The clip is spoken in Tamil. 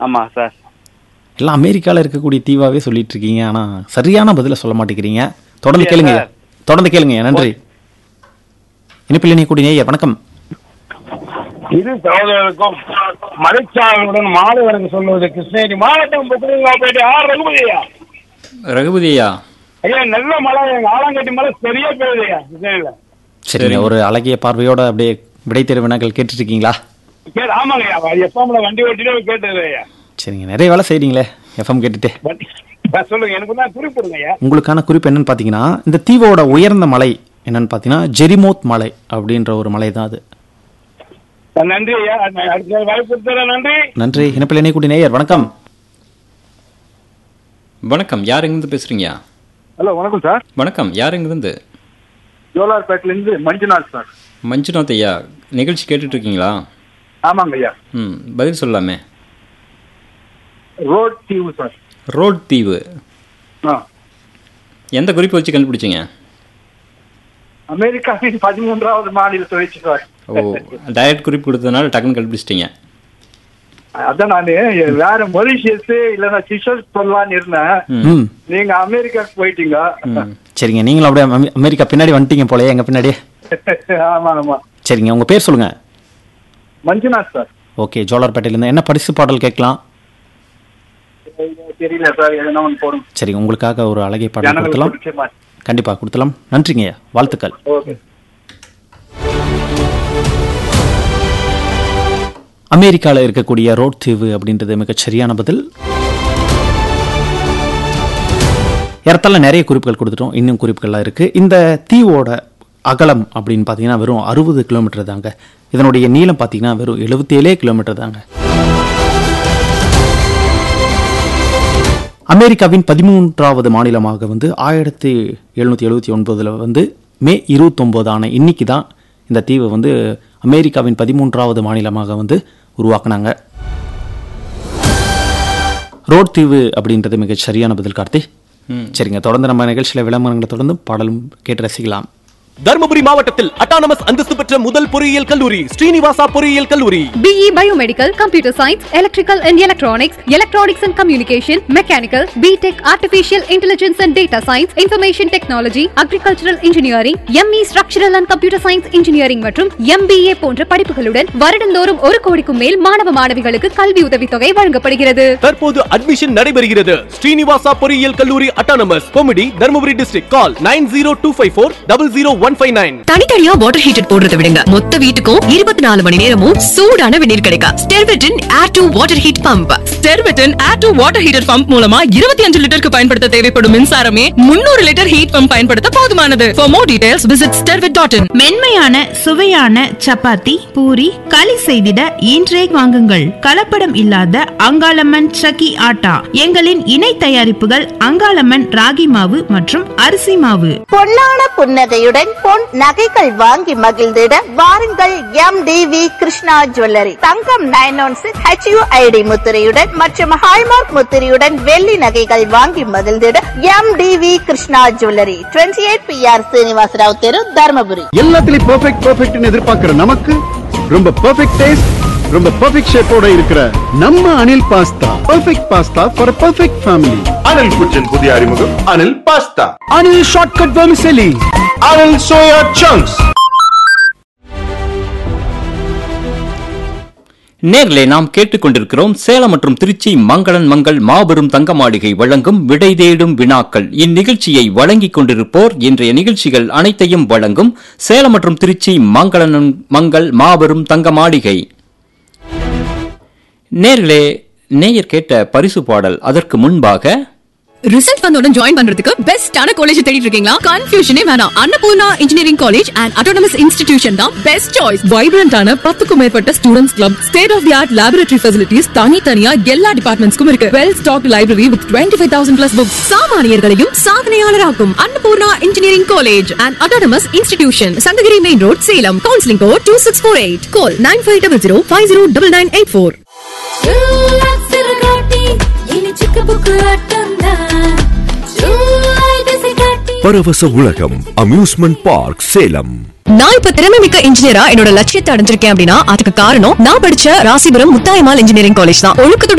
ஆமா சார் எல்லாம் அமெரிக்கால இருக்கக்கூடிய தீவாவே சொல்லிட்டு இருக்கீங்க ஆனா சரியான பதில சொல்ல மாட்டேங்கிறீங்க தொடர்ந்து இல்லையா கேளுங்க சார்? தொடர்ந்து கேளுங்க நன்றி இனிப்பில் நீ கூடிய நேயர் வணக்கம் இரு சகோதரருக்கும் மலைச்சாரலுடன் மாலை வணக்கம் சொல்வது கிருஷ்ணகிரி மாவட்டம் புத்தகங்களாப்பேட்டை ஆர் ரகுபதியா ரகுபதியா ஐயா நல்ல மழை எங்க ஆலாங்கட்டி மழை சரியா பெய்யுதுயா கிருஷ்ணகிரியில சரிங்க ஒரு அழகிய பார்வையோட அப்படியே விடை தேர்வு வினாக்கள் கேட்டுட்டு இருக்கீங்களா கேட்டு ஆமாங்கய்யா எஃப்எம்ல வண்டி ஓட்டிட்டு கேட்டது ஐயா சரிங்க நிறைய வேலை செய்றீங்களே எஃப்எம் கேட்டுட்டு வண்டி பஸ் சொல்லுங்க எனக்கு தான் குறிப்பிடுங்க ஐயா உங்களுக்கான குறிப்பு என்னன்னு பார்த்தீங்கன்னா இந்த தீவோட உயர்ந்த மலை என்னன்னு பார்த்தீங்கன்னா ஜெரிமோத் மலை அப்படின்ற ஒரு மலை தான் அது நன்றி ஐயா அடுத்த வாய்ப்பு கொடுத்தா நன்றி நன்றி இனிப்பில் இணை கூடிய நேயர் வணக்கம் வணக்கம் யார் எங்கிருந்து பேசுறீங்க ஹலோ வணக்கம் சார் வணக்கம் யார் எங்கிருந்து ஜோலார்பேட்டிலேருந்து மஞ்சுநாத் சார் மஞ்சுநாத் ஐயா நிகழ்ச்சி கேட்டுட்டு இருக்கீங்களா ஆமாங்க ஐயா ம் பதில் சொல்லலாமே ரோட் தீவு சார் ரோட் தீவு ஆ எந்த குறிப்பு வச்சு கண்டுபிடிச்சீங்க அமெரிக்காவின் பதிமூன்றாவது மாநிலத்தை வச்சு சார் ஓ டைரக்ட் குறிப்பு கொடுத்ததுனால டக்குன்னு கண்டுபிடிச்சிட்டீங்க அதான் நானு வேற மொரிஷியஸ் இல்லைன்னா சிஷல்ஸ் சொல்லலாம்னு இருந்தேன் ம் நீங்க அமெரிக்காக்கு போயிட்டீங்க ம் சரிங்க நீங்களும் அப்படியே அமெ- அமெரிக்கா பின்னாடி வந்துட்டீங்க போலயே எங்க பின்னாடியே ஆமா ஆமா சரிங்க உங்க பேர் சொல்லுங்க மஞ்சுநாத் சார் ஓகே ஜோலார்பேட்டையிலேருந்து என்ன பரிசு பாடல் கேட்கலாம் தெரியல சார் எதனா ஒன்று போடும் சரிங்க உங்களுக்காக ஒரு அழகிய பாடல் ஜனங்களுக்கு கொடுத்தலாம் பிடிச்ச மாதிரி கண்டிப்பா கொடுத்தலாம் நன்றிங்க வாழ்த்துக்கள் ஓகே அமெரிக்கால இருக்கக்கூடிய ரோட் தீவு அப்படின்றது மிகச் சரியான பதில் ஏறத்தாழ நிறைய குறிப்புகள் கொடுத்துட்டோம் இன்னும் குறிப்புகள்லாம் இருக்கு இந்த தீவோட அகலம் அப்படின்னு பார்த்தீங்கன்னா வெறும் அறுபது கிலோமீட்டர் தாங்க இதனுடைய நீளம் பார்த்தீங்கன்னா வெறும் எழுபத்தேழே கிலோமீட்டர் தாங்க அமெரிக்காவின் பதிமூன்றாவது மாநிலமாக வந்து ஆயிரத்தி எழுநூற்றி எழுபத்தி ஒன்பதில் வந்து மே இருபத்தொம்போதான இன்னைக்கு தான் இந்த தீவை வந்து அமெரிக்காவின் பதிமூன்றாவது மாநிலமாக வந்து உருவாக்குனாங்க ரோட் தீவு அப்படின்றது மிகச் சரியான பதில் கார்த்தி சரிங்க தொடர்ந்து நம்ம நிகழ்ச்சியில் விளம்பரங்களை தொடர்ந்து பாடலும் கேட்டு ரசிக்கலாம் தருமபுரி மாவட்டத்தில் அட்டானமஸ் அந்தஸ்து பெற்ற முதல் பொறியியல் கல்லூரி ஸ்ரீனிவாசா பொறியியல் கல்லூரி BE Biomedical, Computer Science, Electrical and Electronics, Electronics and Communication, Mechanical, BTech, Artificial Intelligence and Data Science, Information Technology, Agricultural Engineering, ME Structural and Computer Science Engineering மற்றும் MBA போன்ற படிப்புகளுடன் வருடந்தோறும் ஒரு கோடிக்கும் மேல் மாணவ மாணவிகளுக்கு கல்வி உதவித்தொகை வழங்கப்படுகிறது தற்போது அட்மிஷன் நடைபெறுகிறது ஸ்ரீனிவாசா பொறியியல் கல்லூரி அட்டானமஸ் கொமிடி Dharmapuri district call nine zero two five four double zero one five nine தனித்தனியா வாட்டர் ஹீட்டர் போடுறத விடுங்க மொத்த வீட்டுக்கும் இருபத்தி நாலு மணி நேரமும் சூடான வெந்நீர் கிடைக்கும் ஸ்டெர்வெட்டின் air to water heat pump ஸ்டெர்வெட்டின் air to water heater pump மூலமா இருபத்தி அஞ்சு லிட்டருக்கு பயன்படுத்த தேவைப்படும் மின்சாரமே முன்னூறு லிட்டர் ஹீட் பம்ப் பயன்படுத்த போதுமானது for more details visit Stervet dot in மென்மையான சுவையான சப்பாத்தி பூரி களி செய்திட இன்றே வாங்குங்கள் கலப்படம் இல்லாத அங்காளம்மன் சக்கி ஆட்டா எங்களின் இணை தயாரிப்புகள் அங்காளம்மன் ராகி மாவு மற்றும் அரிசி மாவு பொன்னான புன்னகையுடன் பொன் நகைகள் வாங்கி மகிழ்ந்திட வாருங்கள் M T V Krishna jewellery தங்கம் நைன் ஒன் சிக்ஸ் ஹெச்யூஐடி முத்திரையுடன் மற்றும் ஹால்மார்க் முத்திரையுடன் வெள்ளி நகைகள் வாங்கி மகிழ்ந்திட M T V Krishna jewellery twenty eight P R Srinivasarao தெரு தருமபுரி எல்லாத்துலயும் பெர்ஃபெக்ட் பெர்ஃபெக்ட்னு எதிர்பார்க்கிற நமக்கு ரொம்ப பெர்ஃபெக்ட் டேஸ்ட் ரொம்ப பெர்ஃபெக்ட் ஷேப்போட இருக்கிற நம்ம Anil pasta perfect pasta for perfect family Anil குச்சின் புதிய அறிமுகம் Anil pasta Anil shortcut vermicelli Anil soya chunks நேர்களே நாம் கேட்டுக்கொண்டிருக்கிறோம் சேலம் மற்றும் திருச்சி மங்களன் மங்கள் மாபெரும் தங்க மாளிகை வழங்கும் விடை தேடும் வினாக்கள் இந்நிகழ்ச்சியை வழங்கிக் கொண்டிருப்போர் இன்றைய நிகழ்ச்சிகள் அனைத்தையும் வழங்கும் சேலம் மற்றும் திருச்சி மங்களன் மங்கள் மாபெரும் தங்க மாளிகை நேர்களே நேயர் கேட்ட பரிசு பாடல் அதற்கு முன்பாக ரிசல்ட் வந்தவுடன் ஜாயின் பண்றதுக்கு பெஸ்டான காலேஜ் தேடிட்டு இருக்கீங்களா கன்ஃபியூஷனே வேணாம் Annapoorna engineering college and autonomous institution தான் பெஸ்ட் சாய்ஸ் வைப்ரண்டான பத்துக்கும் மேற்பட்ட students club state of the art laboratory facilities தனித்தனியா எல்லா டிபார்ட்மெண்ட்ஸ்க்கும் இருக்கு well stock library with twenty five thousand plus books சாமானியர்களையும் சாதனையாளராக்கும் Annapoorna engineering college and autonomous institution Sankagiri main road Salem counselling code two six four eight call nine five double zero five zero double nine eight four பரவச உலகம் அம்யூஸ்மெண்ட் பார்க் சேலம் நான் இப்ப திறமை மிக்க இன்ஜினியரா என்னோட லட்சியத்தை அடைஞ்சிருக்கேன் அப்படின்னா அதுக்கு காரணம் நான் படிச்ச ராசிபுரம் முத்தாயமால் இன்ஜினியரிங் காலேஜ் தான் ஒழுக்கத்துடன்